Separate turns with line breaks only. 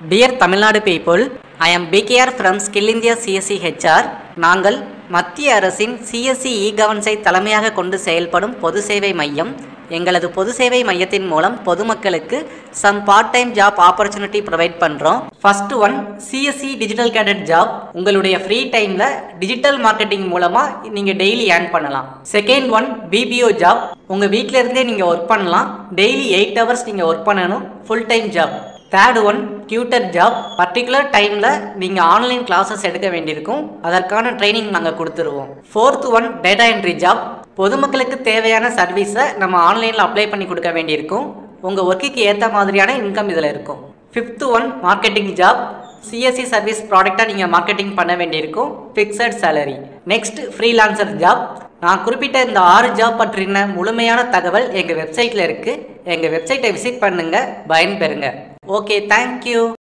dear Tamil Nadu people I am PKR from skill India CSC HR நாங்கள் மத்திய அரசின் CSC இ கவர்னன்ஸை தலைமையாக கொண்டு செயல்படும் பொது சேவை மையம் எங்களது பொது சேவை மையத்தின் மூலம் பொதுமக்களுக்கு some part time job opportunity provide பண்ணுறோம் first one CSC digital cadet job உங்களுடைய ஃப்ரீ டைமில் டிஜிட்டல் மார்க்கெட்டிங் மூலமாக நீங்கள் டெய்லி ஏர்ன் பண்ணலாம் செகண்ட் ஒன் பிபிஓ ஜாப் உங்கள் வீட்டில இருந்தே நீங்கள் ஒர்க் பண்ணலாம் டெய்லி எயிட் ஹவர்ஸ் நீங்கள் ஒர்க் பண்ணணும் full time job third one tutor job particular டைமில் நீங்கள் ஆன்லைன் கிளாஸஸ் எடுக்க வேண்டியிருக்கும் அதற்கான ட்ரைனிங் நாங்கள் கொடுத்துருவோம் fourth one data entry job பொதுமக்களுக்கு தேவையான சர்வீஸை நம்ம ஆன்லைனில் அப்ளை பண்ணி கொடுக்க வேண்டியிருக்கும் உங்கள் ஒர்க்குக்கு ஏற்ற மாதிரியான இன்கம் இதில் இருக்கும் fifth one marketing job CSC service ப்ராடக்டாக நீங்கள் மார்க்கெட்டிங் பண்ண வேண்டியிருக்கும் fixed salary next freelancer job நான் குறிப்பிட்ட இந்த ஆறு ஜாப் பற்றின முழுமையான தகவல் எங்கள் வெப்சைட்டில் இருக்குது எங்கள் வெப்சைட்டை விசிட் பண்ணுங்கள் பயன்பெறுங்க ஓகே தேங்க்யூ